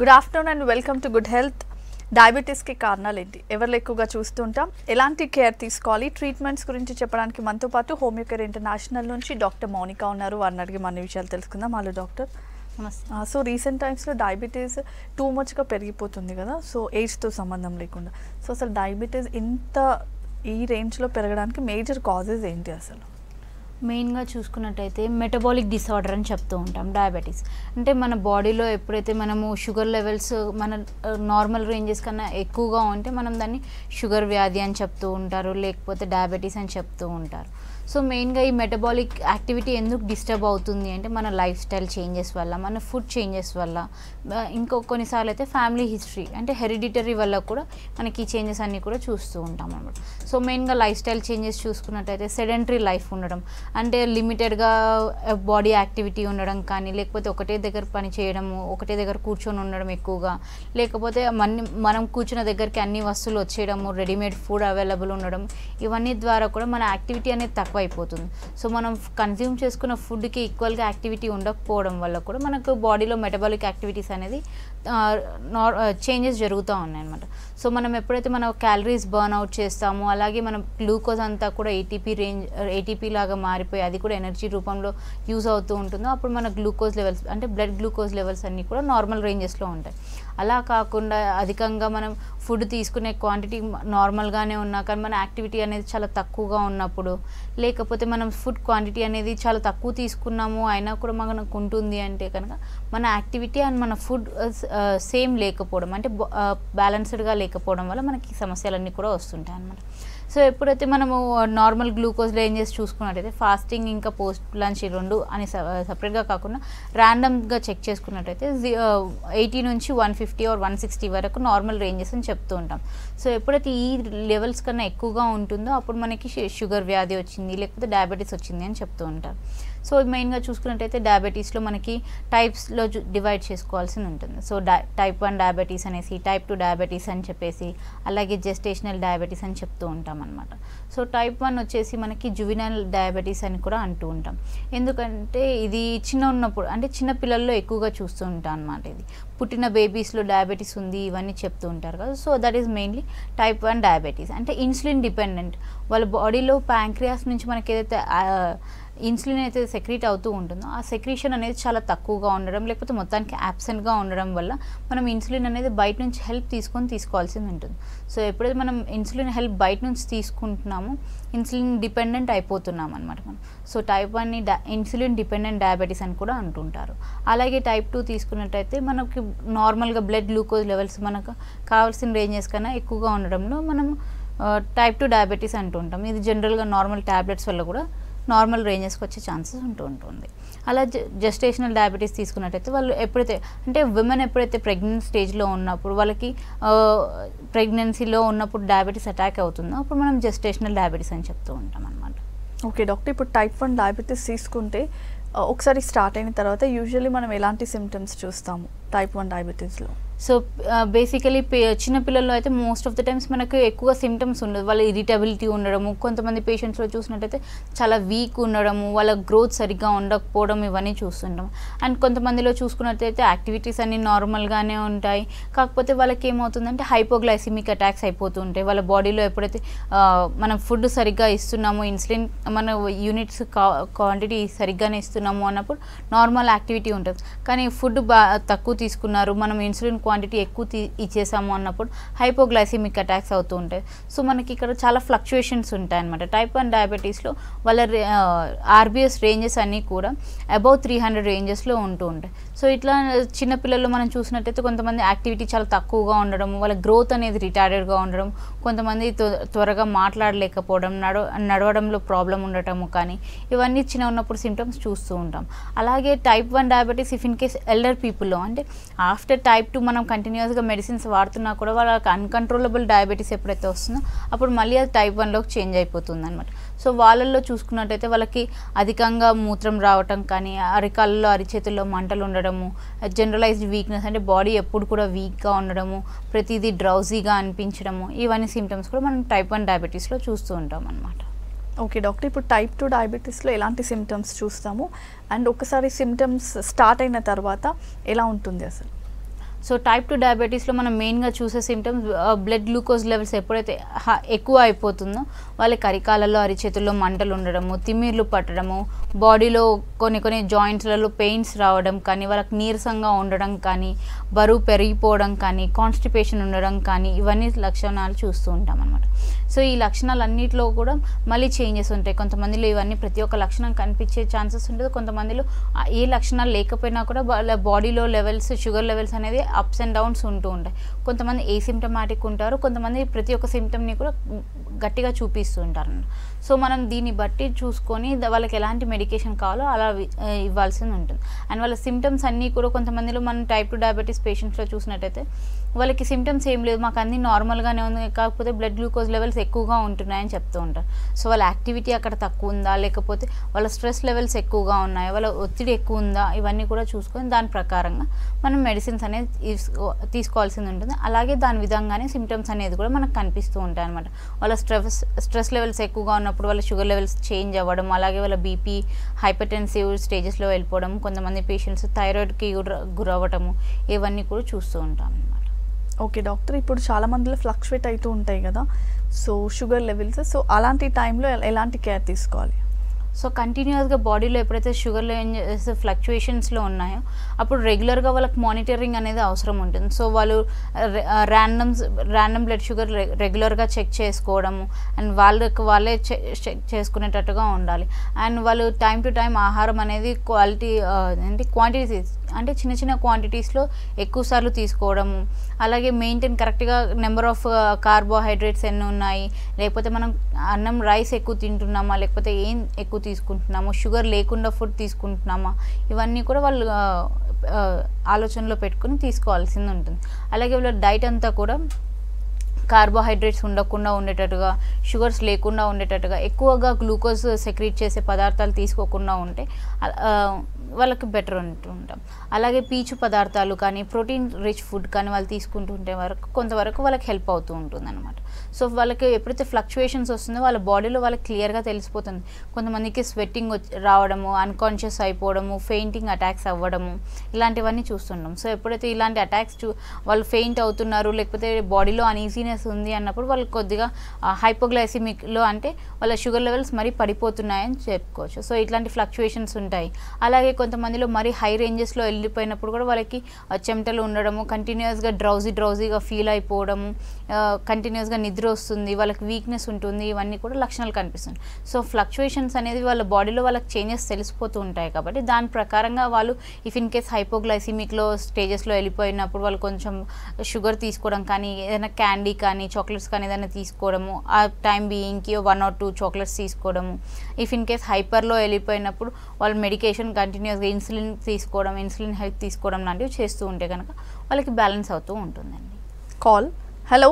Good afternoon and welcome to good health డయాబెటీస్కి కారణాలు ఏంటి ఎవరు ఎక్కువగా చూస్తుంటాం ఎలాంటి కేర్ తీసుకోవాలి ట్రీట్మెంట్స్ గురించి చెప్పడానికి మనతో పాటు హోమియో కేర్ ఇంటర్నేషనల్ నుంచి డాక్టర్ మౌనిక ఉన్నారు వారిని అడిగి మన విషయాలు తెలుసుకుందాం హలో డాక్టర్ నమస్తే సో రీసెంట్ టైమ్స్లో డయాబెటీస్ టూ మచ్గా పెరిగిపోతుంది కదా సో ఏజ్తో సంబంధం లేకుండా సో అసలు డయాబెటీస్ ఇంత ఈ రేంజ్లో పెరగడానికి మేజర్ కాజెస్ ఏంటి అసలు మెయిన్గా చూసుకున్నట్టయితే మెటబాలిక్ డిసార్డర్ అని చెప్తూ ఉంటాం డయాబెటీస్ అంటే మన బాడీలో ఎప్పుడైతే మనము షుగర్ లెవెల్స్ మన నార్మల్ రేంజెస్ కన్నా ఎక్కువగా ఉంటే మనం దాన్ని షుగర్ వ్యాధి అని చెప్తూ ఉంటారు లేకపోతే డయాబెటీస్ అని చెప్తూ ఉంటారు సో మెయిన్గా ఈ మెటబాలిక్ యాక్టివిటీ ఎందుకు డిస్టర్బ్ అవుతుంది అంటే మన లైఫ్ స్టైల్ చేంజెస్ వల్ల మన ఫుడ్ చేంజెస్ వల్ల ఆ, ఇంకో కొన్నిసార్లు అయితే ఫ్యామిలీ హిస్టరీ అంటే హెరిడిటరీ వల్ల కూడా మనకి ఈ చేంజెస్ అన్నీ కూడా చూస్తూ ఉంటాం అనమాట సో మెయిన్గా లైఫ్ స్టైల్ చేంజెస్ చూసుకున్నట్టయితే సెడెంటరీ లైఫ్ ఉండడం అంటే లిమిటెడ్గా బాడీ యాక్టివిటీ ఉండడం కానీ లేకపోతే ఒకటే దగ్గర పని చేయడము ఒకటే దగ్గర కూర్చొని ఉండడం ఎక్కువగా లేకపోతే మన మనం కూర్చున్న దగ్గరికి అన్ని వస్తువులు వచ్చేయడము రెడీమేడ్ ఫుడ్ అవైలబుల్ ఉండడం ఇవన్నీ ద్వారా కూడా మన యాక్టివిటీ అనేది తక్కువ అయిపోతుంది సో మనం కన్జ్యూమ్ చేసుకున్న ఫుడ్కి ఈక్వల్గా యాక్టివిటీ ఉండకపోవడం వల్ల కూడా మనకు బాడీలో మెటబాలిక్ యాక్టివిటీస్ అనేది చేంజెస్ జరుగుతూ ఉన్నాయి అనమాట సో మనం ఎప్పుడైతే మన క్యాలరీస్ బర్న్ అవుట్ చేస్తామో అలాగే మనం గ్లూకోజ్ అంతా కూడా ఏటీపీ రేంజ్ ఏటీపీ లాగా మారిపోయి అది కూడా ఎనర్జీ రూపంలో యూజ్ అవుతూ ఉంటుందో అప్పుడు మన గ్లూకోజ్ లెవెల్స్ అంటే బ్లడ్ గ్లూకోజ్ లెవెల్స్ అన్నీ కూడా నార్మల్ రేంజెస్లో ఉంటాయి అలా కాకుండా అధికంగా మనం ఫుడ్ తీసుకునే క్వాంటిటీ నార్మల్గానే ఉన్నా కానీ మన యాక్టివిటీ అనేది చాలా తక్కువగా ఉన్నప్పుడు లేకపోతే మనం ఫుడ్ క్వాంటిటీ అనేది చాలా తక్కువ తీసుకున్నాము అయినా కూడా మనకు ఉంటుంది అంటే కనుక మన యాక్టివిటీ అండ్ మన ఫుడ్ సేమ్ లేకపోవడం అంటే బ్యాలెన్స్డ్గా లేకపోవడం వల్ల మనకి ఈ సమస్యలన్నీ కూడా వస్తుంటాయి అన్నమాట సో ఎప్పుడైతే మనము నార్మల్ గ్లూకోజ్ రేంజెస్ చూసుకున్నట్టయితే ఫాస్టింగ్ ఇంకా పోస్ట్ లంచ్ ఈ రెండు అని సపరేట్గా కాకుండా ర్యాండమ్గా చెక్ చేసుకున్నట్టయితే ఎయిటీ నుంచి one fifty or one sixty వరకు నార్మల్ రేంజెస్ అని చెప్తూ ఉంటాం సో ఎప్పుడైతే ఈ లెవెల్స్ కన్నా ఎక్కువగా ఉంటుందో అప్పుడు మనకి షు- షుగర్ వ్యాధి వచ్చింది లేకపోతే డయాబెటీస్ వచ్చింది అని చెప్తూ ఉంటారు సో మెయిన్గా చూసుకున్నట్టయితే డయాబెటీస్లో మనకి టైప్స్లో డివైడ్ చేసుకోవాల్సి ఉంటుంది సో డై టైప్ వన్ డయాబెటీస్ అనేసి టైప్ టూ డయాబెటీస్ అని చెప్పేసి అలాగే జెస్టేషనల్ డయాబెటీస్ అని చెప్తూ ఉంటాం అనమాట సో టైప్ వన్ వచ్చేసి మనకి జువినల్ డయాబెటీస్ అని కూడా అంటూ ఉంటాం ఎందుకంటే ఇది చిన్న ఉన్నప్పుడు అంటే చిన్న పిల్లల్లో ఎక్కువగా చూస్తూ ఉంటాం అనమాట ఇది పుట్టిన బేబీస్లో డయాబెటీస్ ఉంది ఇవన్నీ చెప్తూ ఉంటారు కదా so that is mainly type one diabetes అంటే ఇన్సులిన్ డిపెండెంట్ వాళ్ళ బాడీలో ప్యాంక్రియాస్ నుంచి మనకి ఏదైతే ఆ, ఇన్సులిన్ అయితే సెక్రీట్ అవుతూ ఉంటుందో ఆ సెక్రీషన్ అనేది చాలా తక్కువగా ఉండడం లేకపోతే మొత్తానికి యాబ్సెంట్గా ఉండడం వల్ల మనం ఇన్సులిన్ అనేది బయట నుంచి హెల్ప్ తీసుకొని తీసుకోవాల్సి ఉంటుంది సో ఎప్పుడైతే మనం ఇన్సులిన్ హెల్ప్ బయట నుంచి తీసుకుంటున్నామో ఇన్సులిన్ డిపెండెంట్ అయిపోతున్నాం అనమాట మనం సో టైప్ వన్ని డా ఇన్సులిన్ డిపెండెంట్ డయాబెటీస్ అని కూడా అంటుంటారు అలాగే టైప్ టూ తీసుకున్నట్టయితే మనకి నార్మల్గా బ్లడ్ గ్లూకోజ్ లెవెల్స్ మనకు కావాల్సిన రేంజెస్ కన్నా ఎక్కువగా ఉండడంలో మనం టైప్ టూ డయాబెటీస్ అంటుంటాం ఇది జనరల్గా నార్మల్ ట్యాబ్లెట్స్ వల్ల కూడా నార్మల్ రేంజెస్కి వచ్చే ఛాన్సెస్ ఉంటూ ఉంటుంది అలా జెస్టేషనల్ డయాబెటీస్ తీసుకున్నట్టయితే వాళ్ళు ఎప్పుడైతే అంటే విమెన్ ఎప్పుడైతే ప్రెగ్నెంట్ స్టేజ్లో ఉన్నప్పుడు వాళ్ళకి ప్రెగ్నెన్సీలో ఉన్నప్పుడు డయాబెటీస్ అటాక్ అవుతుందో అప్పుడు మనం జెస్టేషనల్ డయాబెటీస్ అని చెప్తూ ఉంటాం అనమాట ఓకే డాక్టర్ ఇప్పుడు టైప్ వన్ డయాబెటీస్ తీసుకుంటే ఆ, ఒకసారి స్టార్ట్ అయిన తర్వాత యూజువల్లీ మనం ఎలాంటి సిమ్టమ్స్ చూస్తాము టైప్ వన్ డయాబెటీస్లో సో బేసికలీ చిన్న పిల్లల్లో అయితే మోస్ట్ ఆఫ్ ద టైమ్స్ మనకు ఎక్కువ సిమ్టమ్స్ ఉండదు వాళ్ళ ఇరిటబిలిటీ ఉండడము కొంతమంది పేషెంట్స్లో చూసినట్టయితే చాలా వీక్ ఉండడము వాళ్ళ గ్రోత్ సరిగ్గా ఉండకపోవడం ఇవన్నీ చూస్తుంటాం అండ్ కొంతమందిలో చూసుకున్నట్టయితే యాక్టివిటీస్ అన్నీ నార్మల్గానే ఉంటాయి కాకపోతే వాళ్ళకి ఏమవుతుందంటే హైపోగ్లైసిమిక్ అటాక్స్ అయిపోతూ ఉంటాయి వాళ్ళ బాడీలో ఎప్పుడైతే ఆ, మనం ఫుడ్ సరిగ్గా ఇస్తున్నామో ఇన్సులిన్ మన యూనిట్స్ క్వాంటిటీ సరిగ్గానే ఇస్తున్నాము అన్నప్పుడు నార్మల్ యాక్టివిటీ ఉంటుంది కానీ ఫుడ్ బా తక్కువ తీసుకున్నారు మనం ఇన్సులిన్ క్వాంటిటీ ఎక్కువ తీ ఇచ్చేసాము అన్నప్పుడు హైపోగ్లైసిమిక్ అటాక్స్ అవుతూ ఉంటాయి సో మనకి ఇక్కడ చాలా ఫ్లక్చుయేషన్స్ ఉంటాయి అనమాట టైప్ వన్ డయాబెటీస్లో వాళ్ళ ఆర్బిఎస్ రేంజెస్ అన్నీ కూడా అబౌవ్ త్రీ హండ్రెడ్ రేంజెస్లో ఉంటూ ఉంటాయి సో ఇట్లా చిన్నపిల్లల్లో మనం చూసినట్టయితే కొంతమంది యాక్టివిటీ చాలా తక్కువగా ఉండడం వాళ్ళ గ్రోత్ అనేది రిటార్డెడ్గా ఉండడం కొంతమంది త్వ- త్వరగా మాట్లాడలేకపోవడం నడవ నడవడంలో ప్రాబ్లం ఉండటము కానీ ఇవన్నీ చిన్న ఉన్నప్పుడు సిమ్టమ్స్ చూస్తూ ఉంటాం అలాగే type one diabetes if in case elder పీపుల్లో అంటే ఆఫ్టర్ టైప్ టూ మనం కంటిన్యూస్గా మెడిసిన్స్ వాడుతున్నా కూడా వాళ్ళకి అన్కంట్రోలబుల్ డయాబెటీస్ ఎప్పుడైతే వస్తుందో అప్పుడు మళ్ళీ అది టైప్ వన్లోకి చేంజ్ అయిపోతుంది అనమాట సో వాళ్ళల్లో చూసుకున్నట్టయితే వాళ్ళకి అధికంగా మూత్రం రావటం కానీ అరికాళ్ళలో అరిచేతుల్లో మంటలు ఉండడము జనరలైజ్డ్ వీక్నెస్ అంటే బాడీ ఎప్పుడు కూడా వీక్గా ఉండడము ప్రతిదీ డ్రౌజీగా అనిపించడము ఇవన్నీ సిమ్టమ్స్ కూడా మనం టైప్ వన్ డయాబెటీస్లో చూస్తూ ఉంటాం అనమాట ఓకే డాక్టర్ ఇప్పుడు టైప్ టూ డయాబెటీస్లో ఎలాంటి సిమ్టమ్స్ చూస్తాము అండ్ ఒకసారి సిమ్టమ్స్ స్టార్ట్ అయిన తర్వాత ఎలా ఉంటుంది అసలు సో టైప్ టూ డయాబెటీస్లో మనం మెయిన్గా చూసే సిమ్టమ్స్ బ్లడ్ గ్లూకోజ్ లెవెల్స్ ఎప్పుడైతే హ- ఎక్కువ అయిపోతుందో వాళ్ళకి అరికాలలో అరిచేతుల్లో మంటలు ఉండడము తిమ్మిర్లు పట్టడము బాడీలో కొన్ని కొన్ని జాయింట్స్లలో పెయిన్స్ రావడం కానీ వాళ్ళకి నీరసంగా ఉండడం కానీ బరువు పెరిగిపోవడం కానీ కాన్స్టిపేషన్ ఉండడం కానీ ఇవన్నీ లక్షణాలు చూస్తూ ఉంటాం అనమాట సో ఈ లక్షణాలన్నిటిలో కూడా మళ్ళీ చేంజెస్ ఉంటాయి కొంతమందిలో ఇవన్నీ ప్రతి ఒక్క లక్షణం కనిపించే ఛాన్సెస్ ఉంటుంది కొంతమందిలో ఆ ఏ లక్షణాలు లేకపోయినా కూడా వాళ్ళ బాడీలో లెవెల్స్ షుగర్ లెవెల్స్ అనేది అప్స్ అండ్ డౌన్స్ ఉంటూ ఉంటాయి కొంతమంది ఏ సిమ్టమాటిక్ ఉంటారు కొంతమంది ప్రతి ఒక్క సిమ్టమ్ని కూడా గట్టిగా చూపిస్తూ ఉంటారు సో మనం దీన్ని బట్టి చూసుకొని ద- వాళ్ళకి ఎలాంటి మెడికేషన్ కావాలో అలా వి- ఆ, ఇవ్వాల్సింది ఉంటుంది అండ్ వాళ్ళ సిమ్టమ్స్ అన్నీ కూడా కొంతమందిలో మనం టైప్ టూ డయాబెటీస్ పేషెంట్స్లో చూసినట్టయితే వాళ్ళకి సిమ్టమ్స్ ఏం లేదు మాకు అన్నీ నార్మల్గానే ఉంది కాకపోతే బ్లడ్ గ్లూకోజ్ లెవెల్స్ ఎక్కువగా ఉంటున్నాయని చెప్తూ ఉంటారు సో వాళ్ళ యాక్టివిటీ అక్కడ తక్కువ ఉందా లేకపోతే వాళ్ళ స్ట్రెస్ లెవెల్స్ ఎక్కువగా ఉన్నాయా వాళ్ళ ఒత్తిడి ఎక్కువ ఉందా ఇవన్నీ కూడా చూసుకొని దాని ప్రకారంగా మనం మెడిసిన్స్ అనేది తీసుకో- తీసుకోవాల్సింది ఉంటుంది అలాగే దాని విధంగానే సిమ్టమ్స్ అనేది కూడా మనకు కనిపిస్తూ ఉంటాయి అనమాట వాళ్ళ స్ట్రెస్ స్ట్రెస్ లెవెల్స్ ఎక్కువగా ఉన్నప్పుడు వాళ్ళ షుగర్ లెవెల్స్ చేంజ్ అవ్వడం అలాగే వాళ్ళ బీపీ హైపర్టెన్సివ్ స్టేజెస్లో వెళ్ళిపోవడం కొంతమంది పేషెంట్స్ థైరాయిడ్కి గుర గురవ్వటము ఇవన్నీ కూడా చూస్తూ ఉంటాం అనమాట ఓకే డాక్టర్ ఇప్పుడు చాలా మందిలో ఫ్లక్చువేట్ అవుతూ ఉంటాయి కదా సో షుగర్ లెవెల్స్ సో అలాంటి టైంలో ఎ- ఎలాంటి కేర్ తీసుకోవాలి సో కంటిన్యూస్గా బాడీలో ఎప్పుడైతే షుగర్ లెవెల్స్ ఫ్లక్చుయేషన్స్లో ఉన్నాయో అప్పుడు రెగ్యులర్గా వాళ్ళకి మానిటరింగ్ అనేది అవసరం ఉంటుంది సో వాళ్ళు ర్యాండమ్స్ ర్యాండమ్ బ్లడ్ షుగర్ రెగ్యులర్గా చెక్ చేసుకోవడము అండ్ వాళ్ళకి వాళ్ళే చెక్ చేసుకునేటట్టుగా ఉండాలి అండ్ వాళ్ళు టైం టు టైం ఆహారం అనేది క్వాలిటీ ఏంటి క్వాంటిటీస్ అంటే చిన్న చిన్న క్వాంటిటీస్లో ఎక్కువ సార్లు తీసుకోవడము అలాగే మెయింటైన్ కరెక్ట్గా నెంబర్ ఆఫ్ కార్బోహైడ్రేట్స్ ఎన్ని ఉన్నాయి లేకపోతే మనం అన్నం రైస్ ఎక్కువ తింటున్నామా లేకపోతే ఏం ఎక్కువ తీసుకుంటున్నామా షుగర్ లేకుండా ఫుడ్ తీసుకుంటున్నామా ఇవన్నీ కూడా వాళ్ళు ఆ, ఆ, ఆలోచనలో పెట్టుకుని తీసుకోవాల్సింది ఉంటుంది అలాగే వాళ్ళ డైట్ అంతా కూడా కార్బోహైడ్రేట్స్ ఉండకుండా ఉండేటట్టుగా షుగర్స్ లేకుండా ఉండేటట్టుగా ఎక్కువగా గ్లూకోజ్ సెక్రీట్ చేసే పదార్థాలు తీసుకోకుండా ఉంటే అ- ఆ, వాళ్ళకి బెటర్ ఉంటూ ఉంటాం అలాగే పీచు పదార్థాలు కానీ ప్రోటీన్ రిచ్ ఫుడ్ కానీ వాళ్ళు తీసుకుంటుంటే వరకు కొంతవరకు వాళ్ళకి హెల్ప్ అవుతూ ఉంటుంది అనమాట సో వాళ్ళకి ఎప్పుడైతే ఫ్లక్చుయేషన్స్ వస్తుందో వాళ్ళ బాడీలో వాళ్ళకి క్లియర్గా తెలిసిపోతుంది కొంతమందికి స్వెట్టింగ్ రావడము అన్కాన్షియస్ అయిపోవడము ఫెయింటింగ్ అటాక్స్ అవ్వడము ఇలాంటివన్నీ చూస్తుంటాం సో ఎప్పుడైతే ఇలాంటి అటాక్స్ చూ వాళ్ళు ఫెయింట్ అవుతున్నారు లేకపోతే బాడీలో అన్ఈజీనెస్ ఉంది అన్నప్పుడు వాళ్ళు కొద్దిగా హైపోగ్లైసిమిక్లో అంటే వాళ్ళ షుగర్ లెవెల్స్ మరీ పడిపోతున్నాయని చెప్పుకోవచ్చు సో ఇట్లాంటి ఫ్లక్చుయేషన్స్ ఉంటాయి అలాగే కొంతమందిలో మరీ హై రేంజెస్లో వెళ్ళిపోయినప్పుడు కూడా వాళ్ళకి ఆ, చెమటలు ఉండడము కంటిన్యూస్గా డ్రౌజీ డ్రౌజీగా ఫీల్ అయిపోవడము కంటిన్యూస్గా నిద్ర వస్తుంది వాళ్ళకి వీక్నెస్ ఉంటుంది ఇవన్నీ కూడా లక్షణాలు కనిపిస్తుంది సో ఫ్లక్చుయేషన్స్ అనేది వాళ్ళ బాడీలో వాళ్ళకి చేంజెస్ తెలిసిపోతూ ఉంటాయి కాబట్టి దాని ప్రకారంగా వాళ్ళు ఇఫ్ ఇన్ కేస్ హైపోగ్లైసిమిక్లో స్టేజెస్లో వెళ్ళిపోయినప్పుడు వాళ్ళు కొంచెం షుగర్ తీసుకోవడం కానీ ఏదైనా క్యాండీ కానీ చాక్లెట్స్ కానీ ఏదైనా తీసుకోవడము ఆ టైం బీయింగ్కి వన్ ఆర్ టూ చాక్లెట్స్ తీసుకోవడము ఇఫ్ ఇన్ కేస్ హైపర్లో వెళ్ళిపోయినప్పుడు వాళ్ళు మెడికేషన్ కంటిన్యూస్గా ఇన్సులిన్ తీసుకోవడం ఇన్సులిన్ హెల్త్ తీసుకోవడం లాంటివి చేస్తూ ఉంటే కనుక వాళ్ళకి బ్యాలెన్స్ అవుతూ ఉంటుందండి కాల్ హలో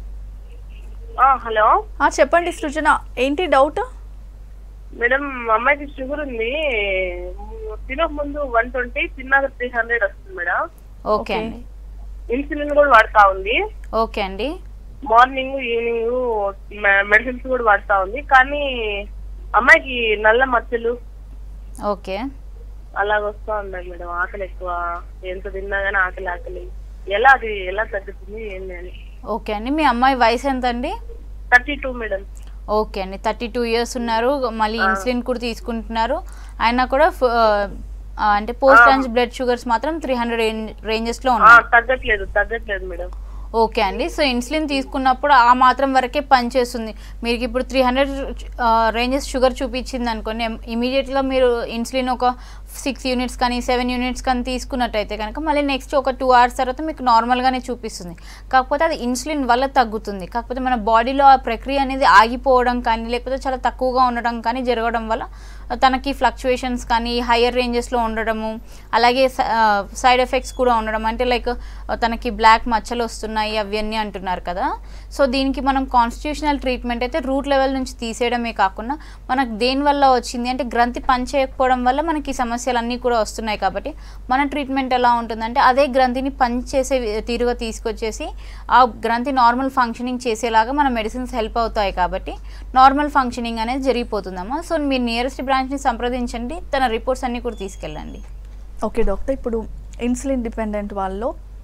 ఆ, హలో ఆ, చెప్పండి సృజన ఏంటి డౌట్ మేడం మా అమ్మాయికి షుగర్ ఉంది తినక ముందు వన్ ట్వంటీ తిన్నాక త్రీ హండ్రెడ్ వస్తుంది మేడం ఓకే Okay. అండి ఇన్సులిన్ కూడా వాడుతా ఉంది ఓకే అండి మార్నింగ్ ఈవినింగ్ మెడిసిన్స్ కూడా వాడుతా ఉంది కానీ అమ్మాయికి నల్ల మచ్చలు ఓకే అలాగ వస్తా ఉన్నాయి మేడం ఆకలి ఎక్కువ ఎంత తిన్నా గానీ ఆకలి ఆకలి ఎలా అది ఎలా తగ్గుతుంది ఏంటి అని ఓకే అండి మీ అమ్మాయి వయసు ఎంత అండి థర్టీ టూ మేడం ఓకే అండి థర్టీ టూ ఇయర్స్ ఉన్నారు మళ్ళీ ఇన్సులిన్ కూడా తీసుకుంటున్నారు అయినా కూడా ఫ- ఆ, అంటే పోస్ట్ లంచ్ బ్లడ్ షుగర్స్ మాత్రం త్రీ హండ్రెడ్ రేంజెస్లో ఆ, ఉన్నాయి తగ్గట్లేదు తగ్గట్లేదు మేడం ఓకే అండి సో ఇన్సులిన్ తీసుకున్నప్పుడు ఆ మాత్రం వరకే పనిచేస్తుంది మీకు ఇప్పుడు త్రీ హండ్రెడ్ రేంజెస్ షుగర్ చూపించింది అనుకోండి ఇమీడియట్గా మీరు ఇన్సులిన్ ఒక సిక్స్ యూనిట్స్ కానీ సెవెన్ యూనిట్స్ కానీ తీసుకున్నట్టయితే కనుక మళ్ళీ నెక్స్ట్ ఒక టూ అవర్స్ తర్వాత మీకు నార్మల్గానే చూపిస్తుంది కాకపోతే అది ఇన్సులిన్ వల్ల తగ్గుతుంది కాకపోతే మన బాడీలో ఆ ప్రక్రియ అనేది ఆగిపోవడం కానీ లేకపోతే చాలా తక్కువగా ఉండడం కానీ జరగడం వల్ల తనకి ఫ్లక్చుయేషన్స్ కానీ హయ్యర్ రేంజెస్లో ఉండడము అలాగే సైడ్ ఎఫెక్ట్స్ కూడా ఉండడం అంటే లైక్ తనకి బ్లాక్ మచ్చలు వస్తున్నాయి అవన్నీ అంటున్నారు కదా సో దీనికి మనం కాన్స్టిట్యూషనల్ ట్రీట్మెంట్ అయితే రూట్ లెవెల్ నుంచి తీసేయడమే కాకుండా మనకు దేనివల్ల వచ్చింది అంటే గ్రంథి పని చేయకపోవడం వల్ల మనకి ఈ సమస్యలు అన్నీ కూడా వస్తున్నాయి కాబట్టి మన ట్రీట్మెంట్ ఎలా ఉంటుందంటే అదే గ్రంథిని పని చేసే వి- తీరుగా తీసుకొచ్చేసి ఆ గ్రంథి నార్మల్ ఫంక్షనింగ్ చేసేలాగా మన మెడిసిన్స్ హెల్ప్ అవుతాయి కాబట్టి నార్మల్ ఫంక్షనింగ్ అనేది జరిగిపోతుందమ్మా సో మీరు నియరెస్ట్ బ్రాంచ్ని సంప్రదించండి తన రిపోర్ట్స్ అన్నీ కూడా తీసుకెళ్ళండి ఓకే డాక్టర్ ఇప్పుడు ఇన్సులిన్ డిపెండెంట్ వాళ్ళలో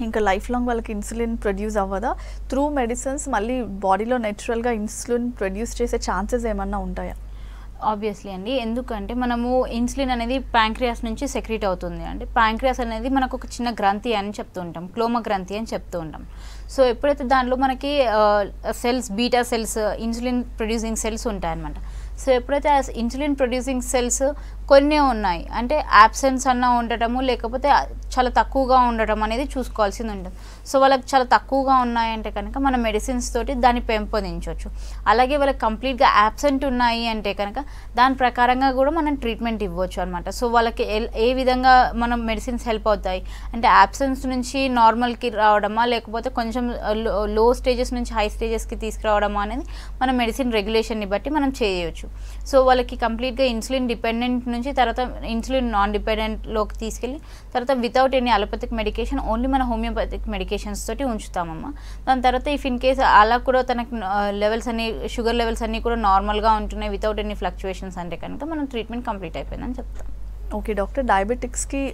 ఇంకా లైఫ్ లాంగ్ వాళ్ళకి ఇన్సులిన్ ప్రొడ్యూస్ అవ్వదా త్రూ మెడిసిన్స్ మళ్ళీ బాడీలో నేచురల్గా ఇన్సులిన్ ప్రొడ్యూస్ చేసే ఛాన్సెస్ ఏమన్నా ఉంటాయా ఆబ్వియస్లీ అండి ఎందుకంటే మనము ఇన్సులిన్ అనేది ప్యాంక్రియాస్ నుంచి సెక్రీట్ అవుతుంది అంటే ప్యాంక్రియాస్ అనేది మనకు ఒక చిన్న గ్రంథి అని చెప్తూ ఉంటాం క్లోమ గ్రంథి అని చెప్తూ ఉంటాం సో ఎప్పుడైతే దాంట్లో మనకి cells beta cells insulin producing cells ఉంటాయన్నమాట సో ఎప్పుడైతే ఆ ఇన్సులిన్ ప్రొడ్యూసింగ్ సెల్స్ కొన్ని ఉన్నాయి అంటే యాబ్సెన్స్ అన్న ఉండటము లేకపోతే చాలా తక్కువగా ఉండటం అనేది చూసుకోవాల్సింది ఉంటుంది సో వాళ్ళకి చాలా తక్కువగా ఉన్నాయంటే కనుక మన మెడిసిన్స్ తోటి దాన్ని పెంపొందించవచ్చు అలాగే వాళ్ళకి కంప్లీట్గా యాబ్సెంట్ ఉన్నాయి అంటే కనుక దాని ప్రకారంగా కూడా మనం ట్రీట్మెంట్ ఇవ్వచ్చు అనమాట సో వాళ్ళకి ఎల్- ఏ విధంగా మనం మెడిసిన్స్ హెల్ప్ అవుతాయి అంటే యాబ్సెన్స్ నుంచి నార్మల్కి రావడమా లేకపోతే కొంచెం లో స్టేజెస్ నుంచి హై స్టేజెస్కి తీసుకురావడమా అనేది మన మెడిసిన్ రెగ్యులేషన్ని బట్టి మనం చేయవచ్చు సో వాళ్ళకి కంప్లీట్గా ఇన్సులిన్ డిపెండెంట్ నుంచి తర్వాత ఇన్సులిన్ నాన్ డిపెండెంట్లోకి తీసుకెళ్ళి తర్వాత without any allopathic medication only మన హోమియోపతిక్ మెడికేషన్స్ తోటి ఉంచుతామమ్మా దాని తర్వాత ఇఫ్ ఇన్ కేస్ అలా కూడా తనకు లెవెల్స్ అన్ని షుగర్ లెవెల్స్ అన్నీ కూడా నార్మల్గా ఉంటున్నాయి వితౌట్ ఎనీ ఫ్లక్చుయేషన్స్ అంటే కనుక మనం ట్రీట్మెంట్ కంప్లీట్ అయిపోయిందని చెప్తాం ఓకే డాక్టర్ డయాబెటిక్స్కి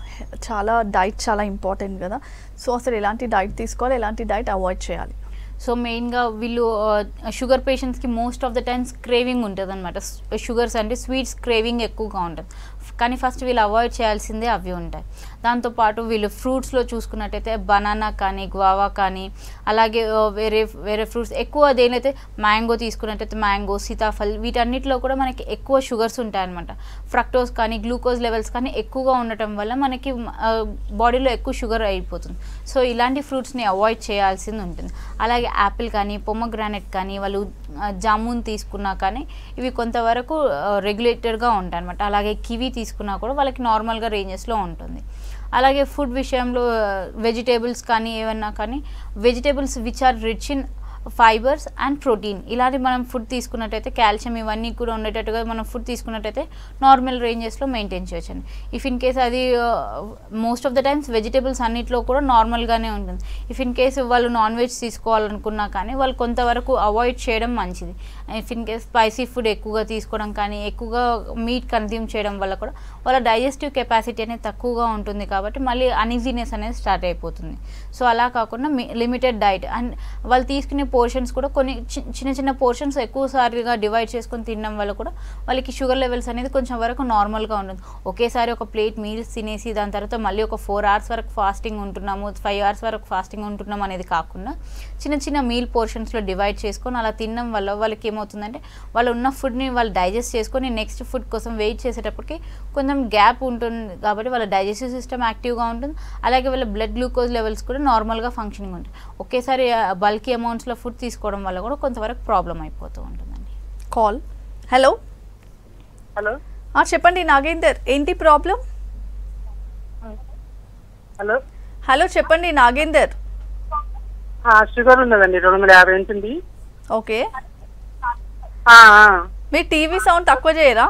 చాలా డైట్ చాలా ఇంపార్టెంట్ కదా సో అసలు ఎలాంటి డైట్ తీసుకోవాలి ఎలాంటి డైట్ అవాయిడ్ చేయాలి సో మెయిన్గా వీళ్ళు షుగర్ పేషెంట్స్కి most of the times craving ఉంటుంది అనమాట షుగర్స్ అంటే స్వీట్స్ క్రేవింగ్ ఎక్కువగా ఉంటుంది కానీ ఫస్ట్ వీళ్ళు అవాయిడ్ చేయాల్సిందే అవి ఉంటాయి దాంతోపాటు వీళ్ళు ఫ్రూట్స్లో చూసుకున్నట్టయితే బనానా కానీ గువావా కానీ అలాగే ఆ, వేరే వేరే ఫ్రూట్స్ ఎక్కువ దేనైతే మ్యాంగో తీసుకున్నట్టయితే మ్యాంగో సీతాఫల్ వీటన్నిటిలో కూడా మనకి ఎక్కువ షుగర్స్ ఉంటాయన్నమాట ఫ్రక్టోస్ కానీ గ్లూకోజ్ లెవెల్స్ కానీ ఎక్కువగా ఉండటం వల్ల మనకి బాడీలో ఎక్కువ షుగర్ అయిపోతుంది సో ఇలాంటి ఫ్రూట్స్ని అవాయిడ్ చేయాల్సింది ఉంటుంది అలాగే యాపిల్ కానీ పొమ్మగ్రానెట్ కానీ వాళ్ళు ఆ, జామున్ తీసుకున్నా కానీ ఇవి కొంతవరకు రెగ్యులేటెడ్గా ఉంటాయి అనమాట అలాగే కివి తీసుకున్నా కూడా వాళ్ళకి నార్మల్గా రేంజెస్లో ఉంటుంది అలాగే ఫుడ్ విషయంలో వెజిటేబుల్స్ కానీ ఏమన్నా కానీ vegetables which are rich in fibres and protein ఇలాంటి మనం ఫుడ్ తీసుకున్నట్టయితే కాల్షియం ఇవన్నీ కూడా ఉండేటట్టుగా మనం ఫుడ్ తీసుకున్నట్టయితే నార్మల్ రేంజెస్లో మెయింటైన్ చేయొచ్చండి ఇఫ్ ఇన్ కేస్ అది most of the times vegetables అన్నిట్లో కూడా నార్మల్గానే ఉంటుంది ఇఫ్ ఇన్ కేస్ వాళ్ళు నాన్ వెజ్ తీసుకోవాలనుకున్నా కానీ వాళ్ళు కొంతవరకు అవాయిడ్ చేయడం మంచిది if in case spicy food ఎక్కువగా తీసుకోవడం కానీ ఎక్కువగా మీట్ కన్జ్యూమ్ చేయడం వల్ల కూడా వాళ్ళ డైజెస్టివ్ కెపాసిటీ అనేది తక్కువగా ఉంటుంది కాబట్టి మళ్ళీ అన్ఈజీనెస్ అనేది స్టార్ట్ అయిపోతుంది సో అలా కాకుండా లిమిటెడ్ డైట్ అండ్ వాళ్ళు తీసుకునే పోర్షన్స్ కూడా కొన్ని చి- చిన్న చిన్న పోర్షన్స్ ఎక్కువ సారిగా డివైడ్ చేసుకొని తినడం వల్ల కూడా వాళ్ళకి షుగర్ లెవెల్స్ అనేది కొంచెం వరకు నార్మల్గా ఉంటుంది ఒకేసారి ఒక ప్లేట్ మీల్స్ తినేసి దాని తర్వాత మళ్ళీ ఒక ఫోర్ అవర్స్ వరకు ఫాస్టింగ్ ఉంటున్నాము ఫైవ్ అవర్స్ వరకు ఫాస్టింగ్ ఉంటున్నాం అనేది కాకుండా చిన్న చిన్న మీల్ పోర్షన్స్లో డివైడ్ చేసుకొని అలా తినడం వల్ల వాళ్ళకి ఏమవుతుందంటే వాళ్ళు ఉన్న ఫుడ్ని వాళ్ళు డైజెస్ట్ చేసుకొని నెక్స్ట్ ఫుడ్ కోసం వెయిట్ చేసేటప్పటికి కొంచెం గ్యాప్ ఉంటుంది కాబట్టి వాళ్ళ డైజెస్టివ్ సిస్టమ్ యాక్టివ్గా ఉంటుంది అలాగే వాళ్ళ బ్లడ్ గ్లూకోజ్ లెవెల్స్ కూడా నార్మల్గా ఫంక్షనింగ్ ఉంటుంది ఒకేసారి బల్కీ అమౌంట్స్లో ఫుడ్ తీసుకోవడం వల్ల కూడా కొంతవరకు ప్రాబ్లం అయిపోతూ ఉంటుందండి కాల్ హలో హలో చెప్పండి నాగేందర్ ఏంటి ప్రాబ్లం హలో హలో చెప్పండి నాగేందర్ ఆ, షుగర్ ఉన్నదండి రెండు వందల యాభై ఉంటుంది ఓకే ఆ, ఆ. మీ టీవీ సౌండ్ తక్కువ చేయరా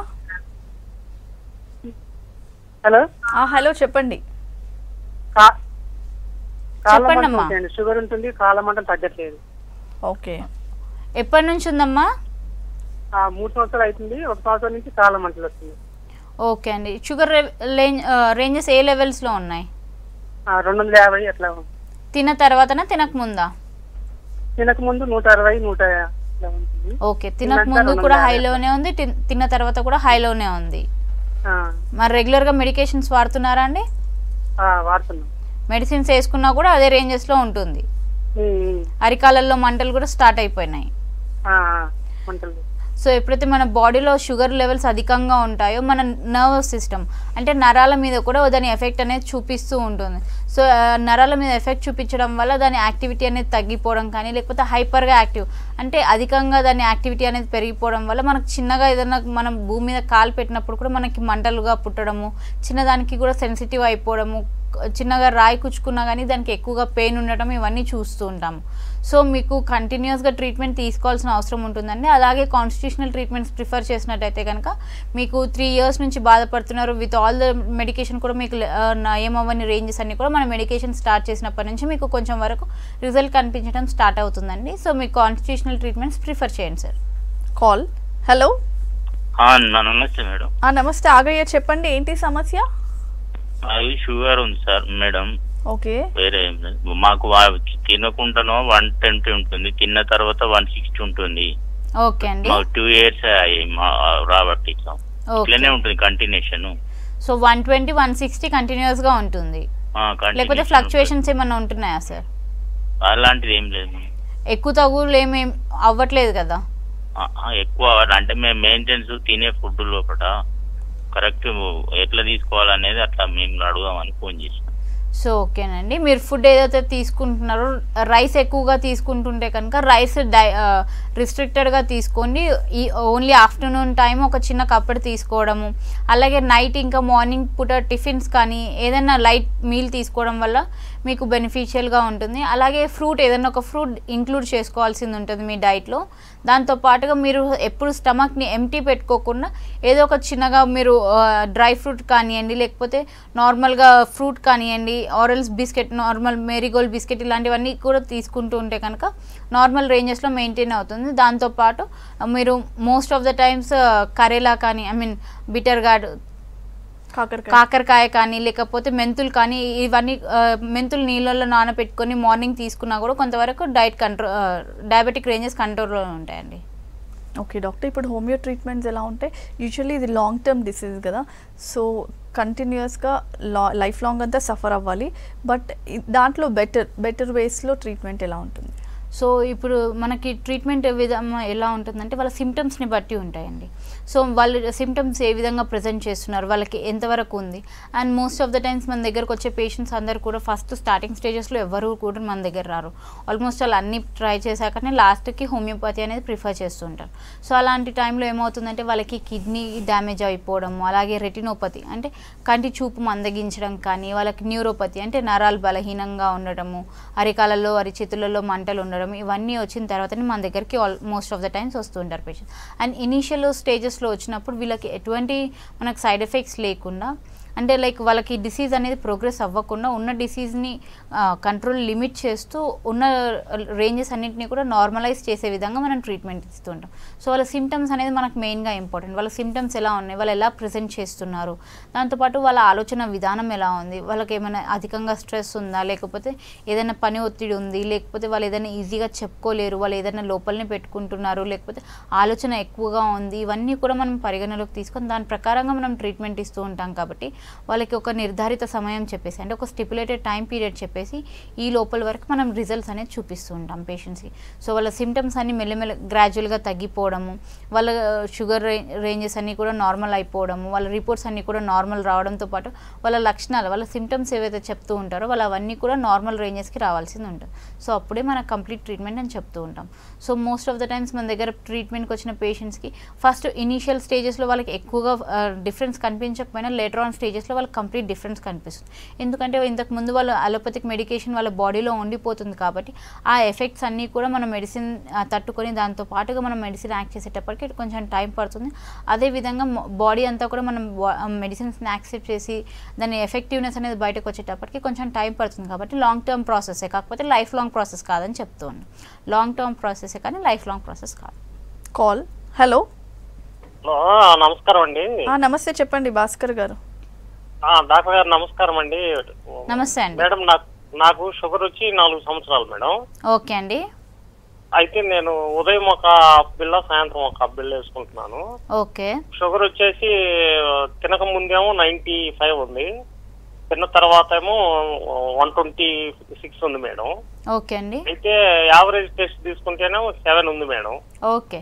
హలో ఆ, హలో చెప్పండి కా- కాళ్ళ చెప్పండి మంట అమ్మా. ఉందండి. షుగర్ ఉంటుంది కాళ్ళ మంట తగ్గట్లేదు ఓకే ఎప్పటి నుంచి ఉందమ్మా ఆ, మూడు సంవత్సరాలు అవుతుంది ఒక సంవత్సరం నుంచి కాళ్ళ మంటలు వస్తుంది ఓకే అండి షుగర్ రేంజెస్ ఏ లెవెల్స్లో ఉన్నాయి ఆ, రెండు వందల యాభై అట్లా తిన్న తర్వాతనా తినక ముందా తినక ముందు నూట అరవై నూట అట్లా ఉంటుంది ఓకే తినక తిన్నాక ముందు రెండు కూడా వందల యాభై. హైలోనే ఉంది తిన్- తిన్న తర్వాత కూడా హైలోనే ఉంది ఆ, మరి రెగ్యులర్గా మెడికేషన్స్ వాడుతున్నారా అండి ఆ, వాడుతున్నాం మెడిసిన్స్ వేసుకున్నా కూడా అదే రేంజెస్లో ఉంటుంది ఉమ్, ఉమ్. అరికాలల్లో మంటలు కూడా స్టార్ట్ అయిపోయినాయి ఆ, ఆ, మంటలు సో ఎప్పుడైతే మన బాడీలో షుగర్ లెవెల్స్ అధికంగా ఉంటాయో మన నర్వస్ సిస్టమ్ అంటే నరాల మీద కూడా దాని ఎఫెక్ట్ అనేది చూపిస్తూ ఉంటుంది సో ఆ, నరాల మీద ఎఫెక్ట్ చూపించడం వల్ల దాని యాక్టివిటీ అనేది తగ్గిపోవడం కానీ లేకపోతే హైపర్గా యాక్టివ్ అంటే అధికంగా దాని యాక్టివిటీ అనేది పెరిగిపోవడం వల్ల మనకు చిన్నగా ఏదైనా మనం భూమి మీద కాలు పెట్టినప్పుడు కూడా మనకి మంటలుగా పుట్టడము చిన్నదానికి కూడా సెన్సిటివ్ అయిపోవడము చిన్నగా రాయి కుచ్చుకున్నా కానీ దానికి ఎక్కువగా పెయిన్ ఉండటం ఇవన్నీ చూస్తూ ఉంటాము సో మీకు కంటిన్యూస్గా ట్రీట్మెంట్ తీసుకోవాల్సిన అవసరం ఉంటుందండి అలాగే కాన్స్టిట్యూషనల్ ట్రీట్మెంట్స్ ప్రిఫర్ చేసినట్టయితే కనుక మీకు త్రీ ఇయర్స్ నుంచి బాధపడుతున్నారు విత్ ఆల్ ద మెడికేషన్ కూడా మీకు ఆ, నా ఏమవని రేంజెస్ అన్ని కూడా మన మెడికేషన్ స్టార్ట్ చేసినప్పటి నుంచి మీకు కొంచెం వరకు రిజల్ట్ కనిపించడం స్టార్ట్ అవుతుందండి సో మీకు కాన్స్టిట్యూషనల్ ట్రీట్మెంట్స్ ప్రిఫర్ చేయండి సార్ కాల్ హలో ఆ, నా నమస్తే మేడం నమస్తే ఆగయ్య చెప్పండి ఏంటి సమస్య అది షుగర్ ఉంది సార్ మేడం ఓకే వేరే ఏం లేదు మాకు వా- తినకుండానో వన్ ట్వంటీ ఉంటుంది తిన్న తర్వాత వన్ సిక్స్టీ ఉంటుంది ఓకే అండి మాకు టూ ఇయర్స్ అయ్యాయి మా రాబట్టి ఇట్లా ఓకే ఇట్లనే ఉంటుంది continuation so one twenty one sixty కంటిన్యూస్గా ఉంటుంది లేకపోతే ఫ్లక్చుయేషన్స్ ఏమన్నా ఉంటున్నాయా సార్ అలాంటిది ఏం లేదు ఎక్కువ తగులు ఏమేం అవ్వట్లేదు కదా ఆ, ఆ, ఎక్కువ అంటే మేము మెయింటెనెన్స్ తినే ఫుడ్ లోపల కరెక్ట్ ఎట్లా తీసుకోవాలనేది అట్లా మేము అడుగుదామని ఫోన్ చేసాం సో ఓకేనండి మీరు ఫుడ్ ఏదైతే తీసుకుంటున్నారో రైస్ ఎక్కువగా తీసుకుంటుంటే కనుక రైస్ డై రిస్ట్రిక్టెడ్గా తీసుకోండి ఈ ఓన్లీ ఆఫ్టర్నూన్ టైం ఒక చిన్న కప్పుడు తీసుకోవడము అలాగే నైట్ ఇంకా మార్నింగ్ పూట టిఫిన్స్ కానీ ఏదైనా లైట్ మీల్ తీసుకోవడం వల్ల మీకు బెనిఫిషియల్గా ఉంటుంది అలాగే ఫ్రూట్ ఏదైనా ఒక ఫ్రూట్ ఇంక్లూడ్ చేసుకోవాల్సింది ఉంటుంది మీ డైట్లో దాంతో పాటుగా మీరు ఎప్పుడు స్టమక్ని ఎంటీ పెట్టుకోకుండా ఏదో ఒక చిన్నగా మీరు డ్రై ఫ్రూట్ కానివ్వండి లేకపోతే నార్మల్గా ఫ్రూట్ కానివ్వండి ఆరల్స్ బిస్కెట్ నార్మల్ మేరీగోల్డ్ బిస్కెట్ ఇలాంటివన్నీ కూడా తీసుకుంటూ ఉంటే కనుక నార్మల్ రేంజెస్లో మెయింటైన్ అవుతుంది దాంతోపాటు మీరు మోస్ట్ ఆఫ్ ద టైమ్స్ కరేలా కానీ ఐ మీన్ బిటర్ గార్డ్ కాకరకాయ కాకరకాయ కానీ లేకపోతే మెంతులు కానీ ఇవన్నీ ఆ, మెంతులు నీళ్ళల్లో నానబెట్టుకొని మార్నింగ్ తీసుకున్నా కూడా కొంతవరకు డైట్ కంట్రోల్ డయాబెటిక్ రేంజెస్ కంట్రోల్లో ఉంటాయండి ఓకే డాక్టర్ ఇప్పుడు హోమియో ట్రీట్మెంట్స్ ఎలా ఉంటాయి యూజువల్లీ ఇది లాంగ్ టర్మ్ డిసీజ్ కదా సో కంటిన్యూస్గా లా లైఫ్ లాంగ్ అంతా సఫర్ అవ్వాలి బట్ దాంట్లో బెటర్ బెటర్ వేస్లో ట్రీట్మెంట్ ఎలా ఉంటుంది సో ఇప్పుడు మనకి ట్రీట్మెంట్ విధం ఎలా ఉంటుందంటే వాళ్ళ సిమ్టమ్స్ని బట్టి ఉంటాయండి సో వాళ్ళు సిమ్టమ్స్ ఏ విధంగా ప్రజెంట్ చేస్తున్నారు వాళ్ళకి ఎంతవరకు ఉంది and most of the times మన దగ్గరకు వచ్చే పేషెంట్స్ అందరు కూడా ఫస్ట్ స్టార్టింగ్ స్టేజెస్లో ఎవరు కూడా మన దగ్గర రారు ఆల్మోస్ట్ వాళ్ళు అన్ని ట్రై చేశాకనే లాస్ట్కి హోమియోపతి అనేది ప్రిఫర్ చేస్తుంటారు సో అలాంటి టైంలో ఏమవుతుందంటే వాళ్ళకి కిడ్నీ డ్యామేజ్ అయిపోవడము అలాగే రెటినోపతి అంటే కంటి చూపు మందగించడం కానీ వాళ్ళకి న్యూరోపతి అంటే నరాలు బలహీనంగా ఉండడము అరికాలలో అరిచేతులలో మంటలు ఉండడం ఇవన్నీ వచ్చిన తర్వాతనే మన దగ్గరికి almost of the times వస్తుంటారు పేషెంట్ అండ్ ఇనీషియల్ స్టేజెస్లో వచ్చినప్పుడు వీళ్ళకి ఎటువంటి మనకు సైడ్ ఎఫెక్ట్స్ లేకుండా అంటే లైక్ వాళ్ళకి డిసీజ్ అనేది ప్రోగ్రెస్ అవ్వకుండా ఉన్న డిసీజ్ని కంట్రోల్ లిమిట్ చేస్తూ ఉన్న రేంజెస్ అన్నింటినీ కూడా నార్మలైజ్ చేసే విధంగా మనం ట్రీట్మెంట్ ఇస్తుంటాం సో వాళ్ళ సిమ్టమ్స్ అనేది మనకు మెయిన్గా ఇంపార్టెంట్ వాళ్ళ సిమ్టమ్స్ ఎలా ఉన్నాయి వాళ్ళు ఎలా ప్రజెంట్ చేస్తున్నారు దాంతోపాటు వాళ్ళ ఆలోచన విధానం ఎలా ఉంది వాళ్ళకి ఏమైనా అధికంగా స్ట్రెస్ ఉందా లేకపోతే ఏదైనా పని ఒత్తిడి ఉంది లేకపోతే వాళ్ళు ఏదైనా ఈజీగా చెప్పుకోలేరు వాళ్ళు ఏదైనా లోపలనే పెట్టుకుంటున్నారు లేకపోతే ఆలోచన ఎక్కువగా ఉంది ఇవన్నీ కూడా మనం పరిగణలోకి తీసుకొని దాని ప్రకారంగా మనం ట్రీట్మెంట్ ఇస్తూ ఉంటాం కాబట్టి వాళ్ళకి ఒక నిర్ధారిత సమయం చెప్పేసి అంటే ఒక స్టిపులేటెడ్ టైం పీరియడ్ చెప్పేసి ఈ లోపల వరకు మనం రిజల్ట్స్ అనేది చూపిస్తూ ఉంటాం పేషెంట్స్కి సో వాళ్ళ సిమ్టమ్స్ అన్ని మెల్లమెల్ల గ్రాడ్యువల్గా తగ్గిపోవడము వాళ్ళ షుగర్ రేంజెస్ అన్నీ కూడా నార్మల్ అయిపోవడము వాళ్ళ రిపోర్ట్స్ అన్నీ కూడా నార్మల్ రావడంతో పాటు వాళ్ళ లక్షణాలు వాళ్ళ సిమ్టమ్స్ ఏవైతే చెప్తూ ఉంటారో వాళ్ళు అవన్నీ కూడా నార్మల్ రేంజెస్కి రావాల్సింది ఉంటుంది సో అప్పుడే మనకు కంప్లీట్ ట్రీట్మెంట్ అని చెప్తూ ఉంటాం so most of the times మన దగ్గర ట్రీట్మెంట్కి వచ్చిన పేషెంట్స్కి ఫస్ట్ ఇనీషియల్ స్టేజెస్లో వాళ్ళకి ఎక్కువగా డిఫరెన్స్ కనిపించకపోయినా లేటర్ ఆన్ స్టేజెస్లో వాళ్ళకి కంప్లీట్ డిఫరెన్స్ కనిపిస్తుంది ఎందుకంటే ఇంతకు ముందు వాళ్ళు అలోపతిక్ మెడికేషన్ వాళ్ళ బాడీలో ఉండిపోతుంది కాబట్టి ఆ ఎఫెక్ట్స్ అన్నీ కూడా మన మెడిసిన్ తట్టుకొని దాంతో పాటుగా మనం మెడిసిన్ యాక్ట్ చేసేటప్పటికి కొంచెం టైం పడుతుంది అదేవిధంగా బాడీ అంతా కూడా మనం మెడిసిన్స్ని యాక్సెప్ట్ చేసి దాని ఎఫెక్టివ్నెస్ అనేది బయటకు వచ్చేటప్పటికి కొంచెం టైం పడుతుంది కాబట్టి లాంగ్ టర్మ్ ప్రాసెసే కాకపోతే లైఫ్ లాంగ్ ప్రాసెస్ కాదని చెప్తూ ఉన్నాను లాంగ్ టర్మ్ ప్రాసెసే కానీ లైఫ్ లాంగ్ ప్రాసెస్ కాదు కాల్ హలో హలో నమస్కారం అండి నమస్తే చెప్పండి భాస్కర్ గారు ఆ, డాక్టర్ గారు నమస్కారం అండి నమస్తే అండి మేడం నాకు నాకు షుగర్ వచ్చి నాలుగు సంవత్సరాలు మేడం ఓకే అండి అయితే నేను ఉదయం ఒక బిల్ల సాయంత్రం ఒక బిల్ల వేసుకుంటున్నాను ఓకే షుగర్ వచ్చేసి తినక ముందేమో నైన్టీ ఫైవ్ ఉంది తిన్న తర్వాత ఏమో వన్ ట్వంటీ సిక్స్ ఉంది మేడం ఓకే అండి అయితే యావరేజ్ టెస్ట్ తీసుకుంటేనేమో సెవెన్ ఉంది మేడం ఓకే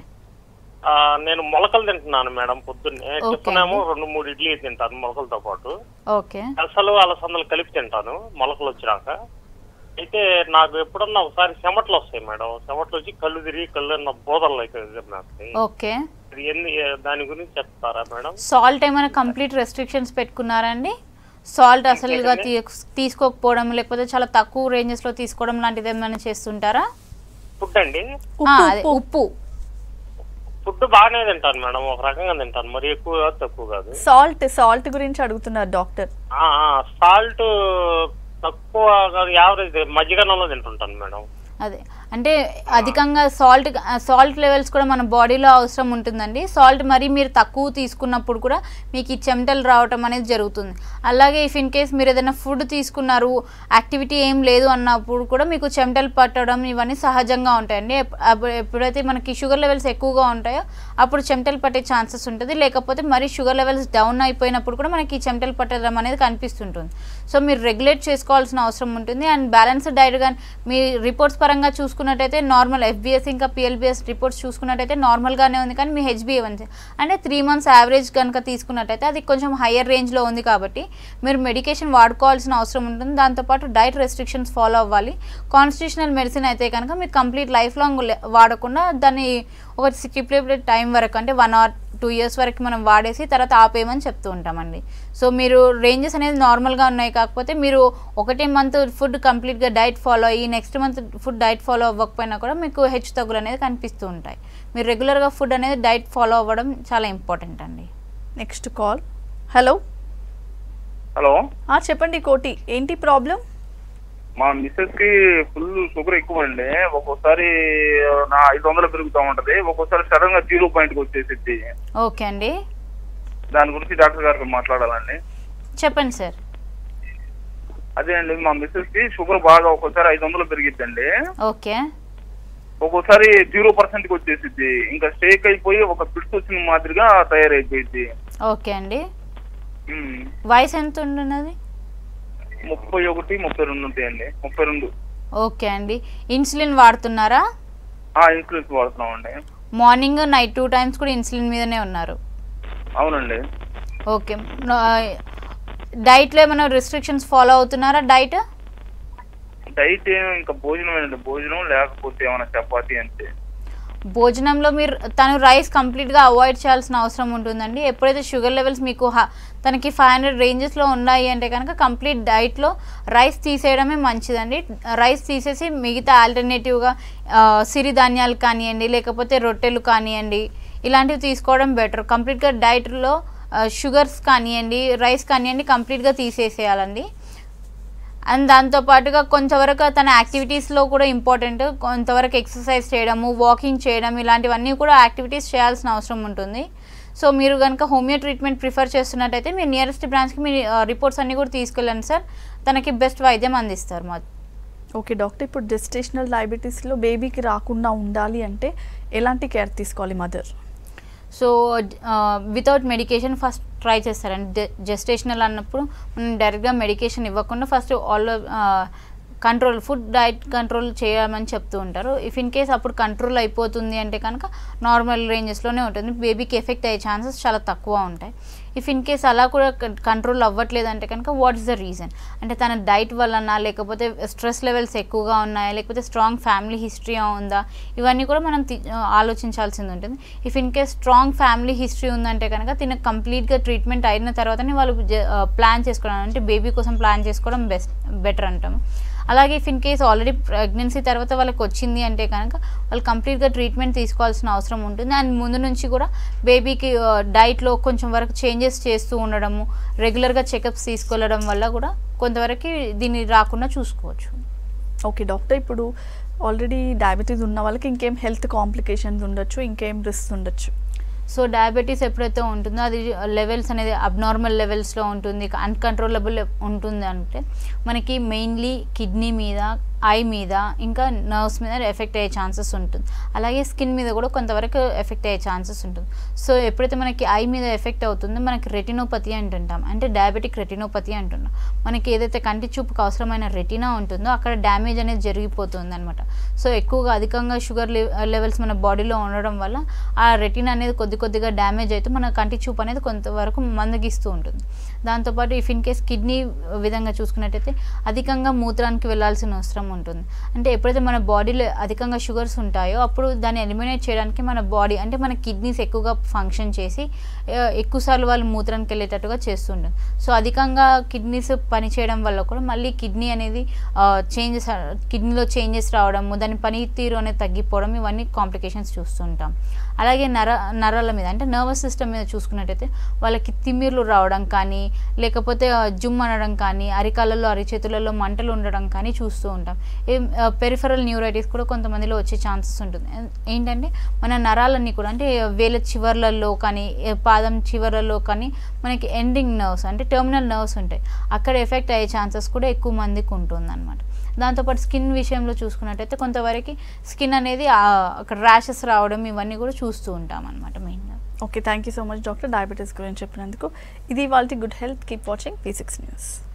ఆ, నేను మొలకలు తింటున్నాను మేడం పొద్దున్నే Okay టిఫినేమో రెండు మూడు ఇడ్లీ తింటాను మొలకలతో పాటు ఓకే అసలు అలసందలు కలిపి తింటాను మొలకలు వచ్చినాక అయితే నాకు ఎప్పుడన్నా ఒకసారి చెమటలు వస్తాయి మేడం చెమటలు వచ్చి కళ్ళు తిరిగి కళ్ళు నా బోధనలు అయితే నాకు ఓకే ఇది ఎన్ని దాని గురించి చెప్తారా మేడం సాల్ట్ ఏమైనా కంప్లీట్ రెస్ట్రిక్షన్స్ పెట్టుకున్నారండి సాల్ట్ అసలుగా తీ- తీసుకోకపోవడం లేకపోతే చాలా తక్కువ రేంజెస్లో తీసుకోవడం లాంటిది ఏమైనా చేస్తుంటారా ఫుడ్ అండి ఆ, అదే ఉప్పు ఫుడ్ బాగానే తింటాను మేడం ఒక రకంగా తింటాను మరి ఎక్కువ కాదు తక్కువ కాదు సాల్ట్ సాల్ట్ గురించి అడుగుతున్నారు డాక్టర్ సాల్ట్ తక్కువ కాదు యావరేజ్ మజ్జిగన్నంలో తింటుంటాను మేడం అదే అంటే అధికంగా సాల్ట్ సాల్ట్ లెవెల్స్ కూడా మన బాడీలో అవసరం ఉంటుందండి సాల్ట్ మరీ మీరు తక్కువ తీసుకున్నప్పుడు కూడా మీకు ఈ చెమటలు రావటం అనేది జరుగుతుంది అలాగే ఇఫ్ ఇన్ కేస్ మీరు ఏదైనా ఫుడ్ తీసుకున్నారు యాక్టివిటీ ఏం లేదు అన్నప్పుడు కూడా మీకు చెమటలు పట్టడం ఇవన్నీ సహజంగా ఉంటాయండి ఎప్- అప్పుడు ఎప్పుడైతే మనకి షుగర్ లెవెల్స్ ఎక్కువగా ఉంటాయో అప్పుడు చెమటలు పట్టే ఛాన్సెస్ ఉంటుంది లేకపోతే మరి షుగర్ లెవెల్స్ డౌన్ అయిపోయినప్పుడు కూడా మనకి ఈ చెమటలు పట్టడం అనేది కనిపిస్తుంటుంది సో మీరు రెగ్యులేట్ చేసుకోవాల్సిన అవసరం ఉంటుంది అండ్ బ్యాలెన్స్డ్ డైట్ కానీ మీ రిపోర్ట్స్ పరంగా చూసుకున్నట్టయితే నార్మల్ ఎఫ్బిఎస్ ఇంకా పిఎల్బిఎస్ రిపోర్ట్స్ చూసుకున్నట్టయితే నార్మల్గానే ఉంది కానీ మీ హెచ్బిఏవన్సీ అంటే త్రీ మంత్స్ యావరేజ్ కనుక తీసుకున్నట్టయితే అది కొంచెం హయ్యర్ రేంజ్లో ఉంది కాబట్టి మీరు మెడికేషన్ వాడుకోవాల్సిన అవసరం ఉంటుంది దాంతోపాటు డైట్ రెస్ట్రిక్షన్స్ ఫాలో అవ్వాలి కాన్స్టిట్యూషనల్ మెడిసిన్ అయితే కనుక మీరు కంప్లీట్ లైఫ్ లాంగ్ వాడకుండా దాన్ని ఒక స్టిపులేటెడ్ టైం వరకు అంటే వన్ ఆర్ టూ ఇయర్స్ వరకు మనం వాడేసి తర్వాత ఆపేయమని చెప్తూ ఉంటామండి సో మీరు రేంజెస్ అనేది నార్మల్గా ఉన్నాయి కాకపోతే మీరు ఒకటే మంత్ ఫుడ్ కంప్లీట్గా డైట్ ఫాలో అయ్యి next month food diet follow అవ్వకపోయినా కూడా మీకు హెచ్చు తగ్గులు అనేది కనిపిస్తూ ఉంటాయి మీరు రెగ్యులర్గా ఫుడ్ అనేది డైట్ ఫాలో అవ్వడం చాలా ఇంపార్టెంట్ అండి నెక్స్ట్ కాల్ హలో హలో ఆ, చెప్పండి కోటి ఏంటి ప్రాబ్లం మా మిస్సెస్ కి ఫుల్ షుగర్ ఎక్కువ అండి ఒక్కోసారి నా ఐదు వందలు పెరుగుతూ ఉంటది ఒక్కోసారి సడన్ గా జీరో పాయింట్ కి వచ్చేసిద్ది ఓకే అండి దాని గురించి డాక్టర్ గారితో మాట్లాడాలండి చెప్పండి సార్ అదే అండి మా మిస్సెస్ కి షుగర్ బాగా ఒక్కోసారి ఐదు వందలు పెరిగిద్దండి ఓకే ఒక్కోసారి జీరో పర్సెంట్ కి వచ్చేసిద్ది ఇంకా స్టేక్ అయిపోయి ఒక పిట్స్ వచ్చిన మాదిరిగా తయారైపోయింది ఓకే అండి వయసు ఎంత ఉంటున్నది ముప్పై ఒకటి ముప్పై రెండు ఉంటాయండి ముప్పై రెండు ఓకే అండి ఇన్సులిన్ వాడుతున్నారా ఆ ఇన్సూరెన్స్ వాడుతున్నామండి మార్నింగ్ నైట్ టూ టైమ్స్ కూడా ఇన్సులిన్ మీదనే ఉన్నారు అవునండి ఓకే డైట్లో ఏమైనా రిస్ట్రిక్షన్స్ ఫాలో అవుతున్నారా డైట్ డైట్ ఏం ఇంకా భోజనం అండి భోజనం లేకపోతే ఏమైనా చపాతి అంతే భోజనంలో మీరు తను రైస్ కంప్లీట్గా అవాయిడ్ చేయాల్సిన అవసరం ఉంటుందండి ఎప్పుడైతే షుగర్ లెవెల్స్ మీకు హ- తనకి ఫైవ్ హండ్రెడ్ రేంజెస్లో ఉన్నాయి అంటే కనుక కంప్లీట్ డైట్లో రైస్ తీసేయడమే మంచిదండి రైస్ తీసేసి మిగతా ఆల్టర్నేటివ్గా సిరిధాన్యాలు కానివ్వండి లేకపోతే రొట్టెలు కానివ్వండి ఇలాంటివి తీసుకోవడం బెటర్ కంప్లీట్గా డైట్లో షుగర్స్ కానివ్వండి రైస్ కానివ్వండి కంప్లీట్గా తీసేసేయాలండి అండ్ దాంతో పాటుగా కొంతవరకు తన యాక్టివిటీస్లో కూడా ఇంపార్టెంట్ కొంతవరకు ఎక్సర్సైజ్ చేయడము వాకింగ్ చేయడం ఇలాంటివన్నీ కూడా యాక్టివిటీస్ చేయాల్సిన అవసరం ఉంటుంది సో మీరు కనుక హోమియో ట్రీట్మెంట్ ప్రిఫర్ చేస్తున్నట్టయితే మీ నియరెస్ట్ బ్రాంచ్కి మీ రిపోర్ట్స్ అన్నీ కూడా తీసుకెళ్ళండి సార్ తనకి బెస్ట్ వైద్యం అందిస్తారు మా ఓకే డాక్టర్ ఇప్పుడు జెస్టేషనల్ డయాబెటీస్లో బేబీకి రాకుండా ఉండాలి అంటే ఎలాంటి కేర్ తీసుకోవాలి mother so without medication first try చేస్తారండి జెస్టేషనల్ అన్నప్పుడు మనం డైరెక్ట్గా మెడికేషన్ ఇవ్వకుండా first all control food diet control చేయమని చెప్తూ ఉంటారు ఇఫ్ ఇన్ కేస్ అప్పుడు కంట్రోల్ అయిపోతుంది అంటే కనుక నార్మల్ రేంజెస్లోనే ఉంటుంది బేబీకి ఎఫెక్ట్ అయ్యే ఛాన్సెస్ చాలా తక్కువ ఉంటాయి ఇఫ్ ఇన్ కేస్ అలా కూడా కంట్రోల్ అవ్వట్లేదు అంటే కనుక వాట్ ఇస్ ద రీజన్ అంటే తన డైట్ వలన లేకపోతే స్ట్రెస్ లెవెల్స్ ఎక్కువగా ఉన్నాయా లేకపోతే స్ట్రాంగ్ ఫ్యామిలీ హిస్టరీ ఉందా ఇవన్నీ కూడా మనం తి- ఆలోచించాల్సింది ఉంటుంది if in case strong family history ఉందంటే కనుక తిన కంప్లీట్గా ట్రీట్మెంట్ అయిన తర్వాతనే వాళ్ళు ప్లాన్ చేసుకోవడం అంటే బేబీ కోసం ప్లాన్ చేసుకోవడం బెస్ట్ బెటర్ అంటాము అలాగే if in case already pregnancy తర్వాత వాళ్ళకి వచ్చింది అంటే కనుక వాళ్ళు కంప్లీట్గా ట్రీట్మెంట్ తీసుకోవాల్సిన అవసరం ఉంటుంది అండ్ ముందు నుంచి కూడా బేబీకి డైట్లో కొంచెం వరకు చేంజెస్ చేస్తూ ఉండడము రెగ్యులర్గా చెకప్స్ తీసుకెళ్ళడం వల్ల కూడా కొంతవరకు దీన్ని రాకుండా చూసుకోవచ్చు ఓకే డాక్టర్ ఇప్పుడు ఆల్రెడీ డయాబెటీస్ ఉన్న వాళ్ళకి ఇంకేం హెల్త్ కాంప్లికేషన్స్ ఉండొచ్చు ఇంకేం రిస్క్ ఉండొచ్చు సో డయాబెటీస్ ఎప్పుడైతే ఉంటుందో అది లెవెల్స్ అనేది అబ్నార్మల్ లెవెల్స్లో ఉంటుంది అన్కంట్రోలబుల్ ఉంటుంది అంటే మనకి మెయిన్లీ కిడ్నీ మీద ఐ మీద ఇంకా నర్వ్స్ మీద ఎఫెక్ట్ అయ్యే ఛాన్సెస్ ఉంటుంది అలాగే స్కిన్ మీద కూడా కొంతవరకు ఎఫెక్ట్ అయ్యే ఛాన్సెస్ ఉంటుంది సో ఎప్పుడైతే మనకి ఐ మీద ఎఫెక్ట్ అవుతుందో మనకి రెటినోపతి అంటుంటాం అంటే డయాబెటిక్ రెటినోపతి అంటున్నాం మనకి ఏదైతే కంటి చూపుకు అవసరమైన రెటినా ఉంటుందో అక్కడ డ్యామేజ్ అనేది జరిగిపోతుంది అనమాట సో ఎక్కువగా అధికంగా షుగర్ లెవెల్స్ మన బాడీలో ఉండడం వల్ల ఆ రెటినా అనేది కొద్ది కొద్దిగా డ్యామేజ్ అయితే మన కంటి చూపు అనేది కొంతవరకు మందగిస్తూ ఉంటుంది దాంతోపాటు ఇఫ్ ఇన్ కేస్ కిడ్నీ విధంగా చూసుకున్నట్టయితే అధికంగా మూత్రానికి వెళ్ళాల్సిన అవసరం ఉంటుంది అంటే ఎప్పుడైతే మన బాడీలో అధికంగా షుగర్స్ ఉంటాయో అప్పుడు దాన్ని ఎలిమినేట్ చేయడానికి మన బాడీ అంటే మన కిడ్నీస్ ఎక్కువగా ఫంక్షన్ చేసి ఆ, ఎక్కువసార్లు వాళ్ళు మూత్రానికి వెళ్ళేటట్టుగా చేస్తుంటుంది సో అధికంగా కిడ్నీస్ పనిచేయడం వల్ల కూడా మళ్ళీ కిడ్నీ అనేది చేంజెస్ కిడ్నీలో చేంజెస్ రావడము దాని పనితీరు అనేది తగ్గిపోవడం ఇవన్నీ కాంప్లికేషన్స్ చూస్తుంటాం అలాగే నర నరాల మీద అంటే నర్వస్ సిస్టమ్ మీద చూసుకున్నట్టయితే వాళ్ళకి తిమ్మిర్లు రావడం కానీ లేకపోతే ఆ, జుమ్ అనడం కానీ అరికాళ్ళలో అరిచేతులలో మంటలు ఉండడం కానీ చూస్తూ ఉంటాం పెరిఫరల్ న్యూరైటిస్ కూడా కొంతమందిలో వచ్చే ఛాన్సెస్ ఉంటుంది ఎన్- ఏంటంటే మన నరాలన్నీ కూడా అంటే వేల చివర్లలో కానీ ఏ పాదం చివర్లలో కానీ మనకి ఎండింగ్ నర్వ్స్ అంటే టెర్మినల్ నర్వ్స్ ఉంటాయి అక్కడ ఎఫెక్ట్ అయ్యే ఛాన్సెస్ కూడా ఎక్కువ మందికి ఉంటుంది అనమాట దాంతోపాటు స్కిన్ విషయంలో చూసుకున్నట్టయితే కొంతవరకు స్కిన్ అనేది ఆ, అక్కడ ర్యాషెస్ రావడం ఇవన్నీ కూడా చూస్తూ ఉంటాం అనమాట మెయిన్గా okay thank you so much doctor diabetes గురించి చెప్పినందుకు ఇది వాళ్ళ good health keep watching P six news